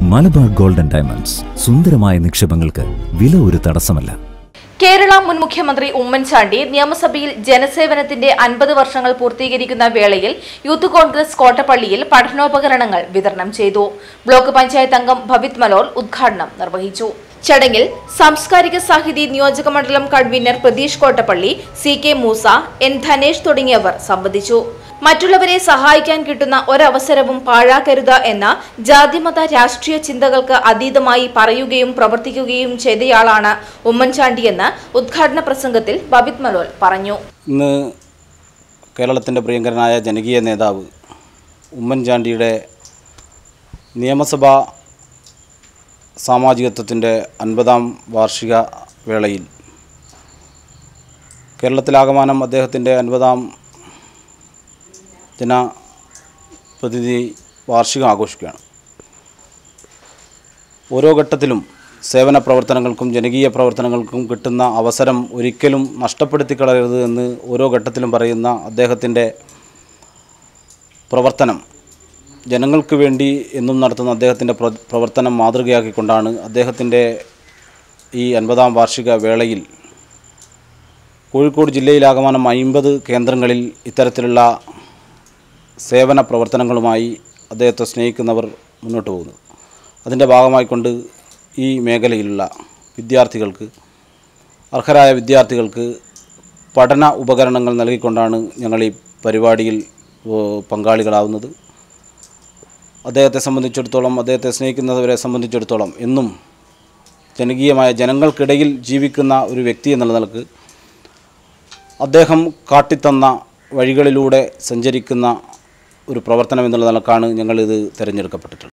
Malabar golden diamonds സുന്ദരമായ നിക്ഷേപങ്ങൾക്ക് വില ഒരു തടസ്സമല്ല കേരള മുൻ മുഖ്യമന്ത്രി ഉമ്മൻചാണ്ടി നിയമസഭയിൽ ജനസേവനത്തിന്റെ അൻപത് വർഷങ്ങൾ പൂർത്തീകരിക്കുന്ന വേളയിൽ യൂത്ത് കോൺഗ്രസ് കോട്ടപ്പള്ളിയിൽ പഠനോപകരണങ്ങൾ വിതരണം ചെയ്തു ബ്ലോക്ക് പഞ്ചായത്ത് അംഗം ഭവിത് മലോൽ ഉദ്ഘാടനം നിർവഹിച്ചു ചടങ്ങിൽ സാംസ്കാരിക സാഹിതി നിയോജക മണ്ഡലം convener Pratheesh Kottappally C K Moosa N Dhanesh തുടങ്ങിയവർ സംബന്ധിച്ചു മറ്റുള്ളവരെ സഹായിക്കാൻ കിട്ടുന്ന ഒരവസരവും പാഴാക്കരുത് എന്ന ജാതിമത രാഷ്ട്രീയ ചിന്തകൾക്ക് അതീതമായി പറയുകയും പ്രവർത്തിക്കുകയും ചെയ്തയാളാണ് ഉമ്മൻചാണ്ടിയെന്ന് ഉദ്ഘാടന പ്രസംഗത്തിൽ ബബിത് മലോൽ പറഞ്ഞു ഇന്ന് കേരളത്തിൻ്റെ പ്രിയങ്കരനായ ജനകീയ നേതാവ് ഉമ്മൻചാണ്ടിയുടെ നിയമസഭാ സാമാജികത്വത്തിൻ്റെ അൻപതാം വാർഷിക വേളയിൽ കേരളത്തിലാകമാനം അദ്ദേഹത്തിൻ്റെ അൻപതാം ജനപ്രതിനിധി വാർഷികം ആഘോഷിക്കുകയാണ് ഓരോ ഘട്ടത്തിലും സേവന പ്രവർത്തനങ്ങൾക്കും ജനകീയ പ്രവർത്തനങ്ങൾക്കും കിട്ടുന്ന അവസരം ഒരിക്കലും നഷ്ടപ്പെടുത്തി കളയരുത് എന്ന് ഓരോ ഘട്ടത്തിലും പറയുന്ന അദ്ദേഹത്തിൻ്റെ പ്രവർത്തനം ജനങ്ങൾക്ക് വേണ്ടി എന്നും നടത്തുന്ന അദ്ദേഹത്തിൻ്റെ പ്ര- പ്രവർത്തനം മാതൃകയാക്കിക്കൊണ്ടാണ് അദ്ദേഹത്തിൻ്റെ ഈ അൻപതാം വാർഷിക വേളയിൽ കോഴിക്കോട് ജില്ലയിലാകമാനം അമ്പത് കേന്ദ്രങ്ങളിൽ ഇത്തരത്തിലുള്ള സേവന പ്രവർത്തനങ്ങളുമായി അദ്ദേഹത്തെ സ്നേഹിക്കുന്നവർ മുന്നോട്ട് പോകുന്നത് അതിൻ്റെ ഭാഗമായിക്കൊണ്ട് ഈ മേഖലയിലുള്ള വിദ്യാർത്ഥികൾക്ക് അർഹരായ വിദ്യാർത്ഥികൾക്ക് പഠന ഉപകരണങ്ങൾ നൽകിക്കൊണ്ടാണ് ഞങ്ങൾ ഈ പരിപാടിയിൽ ഓ, പങ്കാളികളാവുന്നത് അദ്ദേഹത്തെ സംബന്ധിച്ചിടത്തോളം അദ്ദേഹത്തെ സ്നേഹിക്കുന്നവരെ സംബന്ധിച്ചിടത്തോളം എന്നും ജനകീയമായ ജനങ്ങൾക്കിടയിൽ ജീവിക്കുന്ന ഒരു വ്യക്തി എന്നുള്ള നിലക്ക് അദ്ദേഹം കാട്ടിത്തന്ന വഴികളിലൂടെ സഞ്ചരിക്കുന്ന ഒരു പ്രവർത്തനം എന്നുള്ള നിലക്കാണ് ഞങ്ങളിത് തിരഞ്ഞെടുക്കപ്പെട്ടിട്ടുള്ളത്